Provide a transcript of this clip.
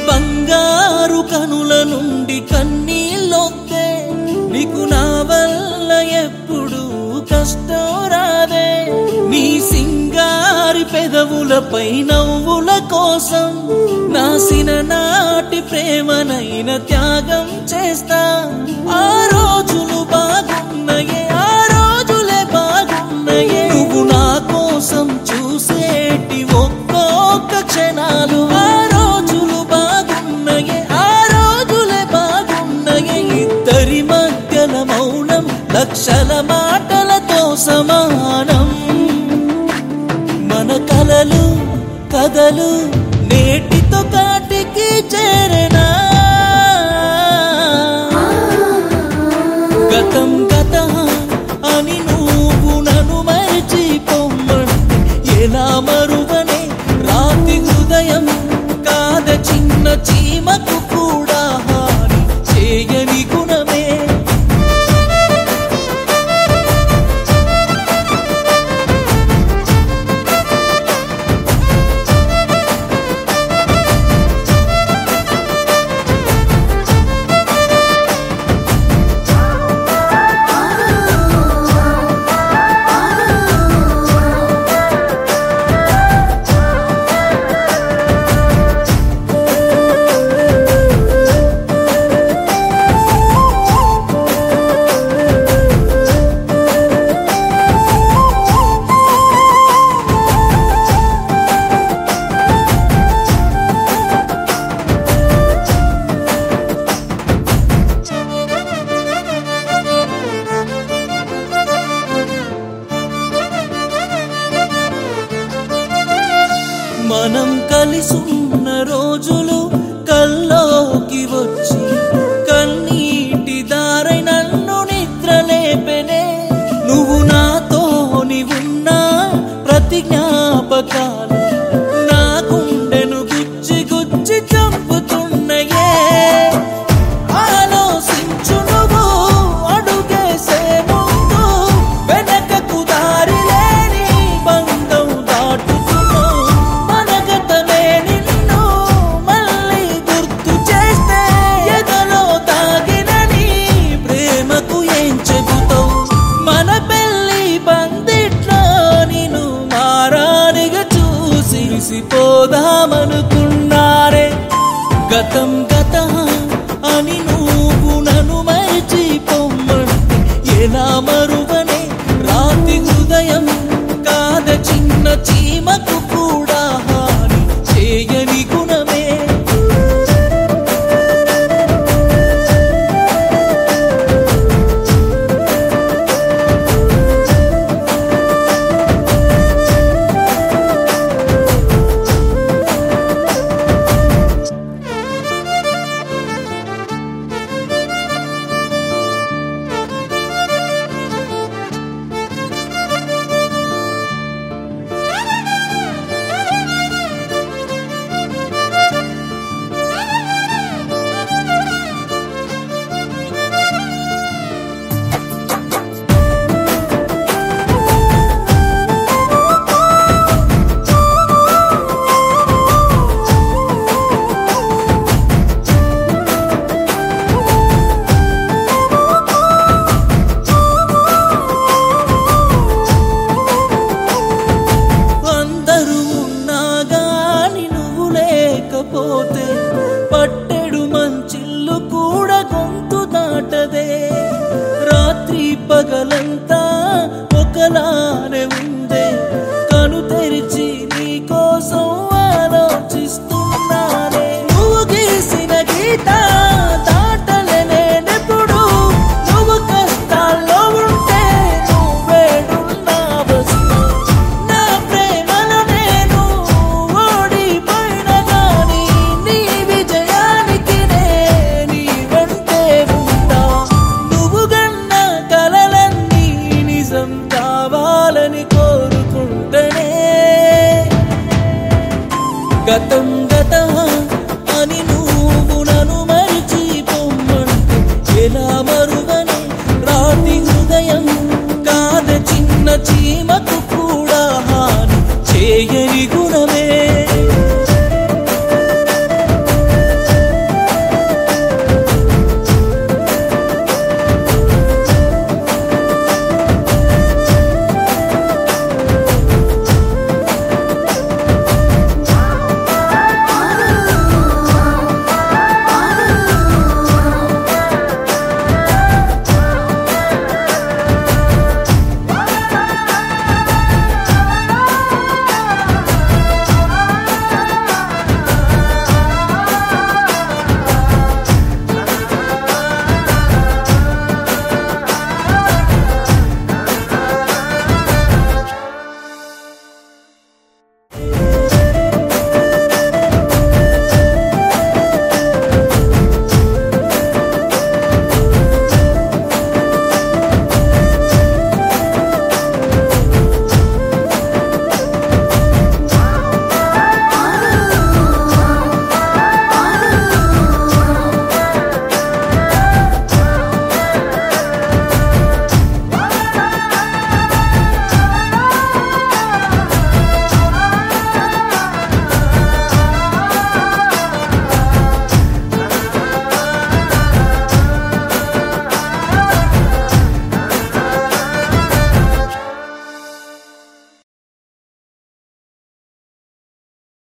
బంగారు కనుల నుండి కన్నీళ్ళొత్తే నీకు నా వల్ల ఎప్పుడు కష్టం రాదే నీ సింగారి పెదవులపై నవ్వుల కోసం నాసిన నాటి ప్రేమనైన త్యాగం చేస్తా ఆ రోజులు బాగున్నాయే ఆ రోజులే బాగున్నాయే నువ్వు నా కోసం చూసేటి ఒక్కొక్క క్షణాలు ఆ రోజులు బాగున్నాయే ఆ రోజులే బాగున్నాయే ఇద్దరి మధ్యల మౌనం లక్షల మాటలతో సమానం మన కలలు కథలు నేటితో కాటికి చేరనా గతం గత అని నువ్వు నన్ను మరిచి పొమ్మంటే ఎలా మరువనే రాతి హృదయం కాద చిన్న చీమకు కూడా హాని చేయని గుణమే మనం కలిసున్న రోజులు కల్లోకి వచ్చి కన్నీటి దారై నన్ను నిద్రలేపెనే నువ్వు నాతోని ఉన్న ప్రతి జ్ఞాపకాలు నా గుండెను గుచ్చి గుచ్చి చంపుతున్నయే ఆలోచించు నువ్వు అడుగేసే ముందు వెనకకు దారి లేని బంధం దాటుతున్నావు మనగతనే నిన్ను మళ్ళీ గుర్తు చేస్తే ఎదలో తాగిన నీ ప్రేమకు ఏం చెబుతావు మన పెళ్లి బందిట్లో నిన్ను మారానిగా చూసి పోదామనుకున్నారే గతం గత అని నువ్వు నన్ను మరిచి పొమ్మంటే ఎలా మరువనే రాతి హృదయం కాద చిన్న చీమకు కూడా హాని చేయని గుణమే అందరూ ఉన్నా గాని నువ్వు లేకపోతే పట్టే